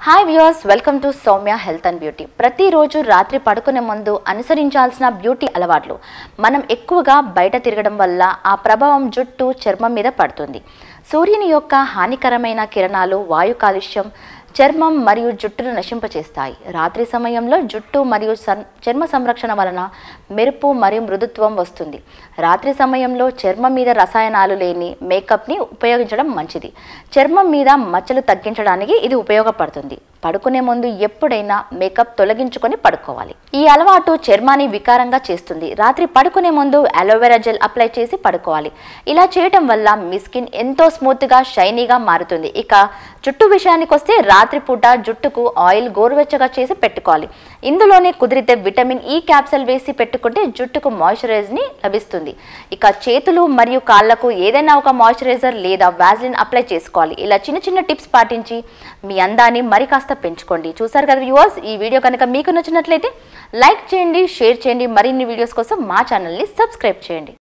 hi viewers welcome to Soumya health and beauty ప్రతిరోజు రాత్రి పడుకునే ముందు అనుసరించాల్సిన బ్యూటీ అలవాట్లు మనం ఎక్కువగా బయట తిరగడం వల్ల ఆ ప్రభావం జుట్టు చర్మం మీద పడుతుంది సూర్యుని యొక్క హానికరమైన కిరణాలు వాయు కాలుష్యం చర్మం మరియు జుట్టును నశింపచేస్తాయి రాత్రి సమయంలో జుట్టు మరియు సన్ చర్మ సంరక్షణ వలన మెరుపు మరియు మృదుత్వం వస్తుంది రాత్రి సమయంలో చర్మం మీద రసాయనాలు లేని మేకప్ని ఉపయోగించడం మంచిది చర్మం మీద మచ్చలు తగ్గించడానికి ఇది ఉపయోగపడుతుంది పడుకునే ముందు ఎప్పుడైనా మేకప్ తొలగించుకొని పడుకోవాలి ఈ అలవాటు చర్మాన్ని వికారంగా చేస్తుంది రాత్రి పడుకునే ముందు అలోవెరా జెల్ అప్లై చేసి పడుకోవాలి ఇలా చేయటం వల్ల మీ స్కిన్ ఎంతో స్మూత్గా షైనీగా మారుతుంది ఇక జుట్టు విషయానికి వస్తే రాత్రిపూట జుట్టుకు ఆయిల్ గోరువెచ్చగా చేసి పెట్టుకోవాలి ఇందులోనే కుదిరితే విటమిన్ ఈ క్యాప్సూల్ వేసి పెట్టుకుంటే జుట్టుకు మాయిశ్చరైజ్ని లభిస్తుంది ఇక చేతులు మరియు కాళ్లకు ఏదైనా ఒక మాయిశ్చరైజర్ లేదా వ్యాజ్లిన్ అప్లై చేసుకోవాలి ఇలా చిన్న చిన్న టిప్స్ పాటించి మీ అందాన్ని మరి కాస్త పెంచుకోండి చూసారు కదా వ్యూవర్స్ ఈ వీడియో కనుక మీకు నచ్చినట్లయితే లైక్ చేయండి షేర్ చేయండి మరిన్ని వీడియోస్ కోసం మా ఛానల్ని సబ్స్క్రైబ్ చేయండి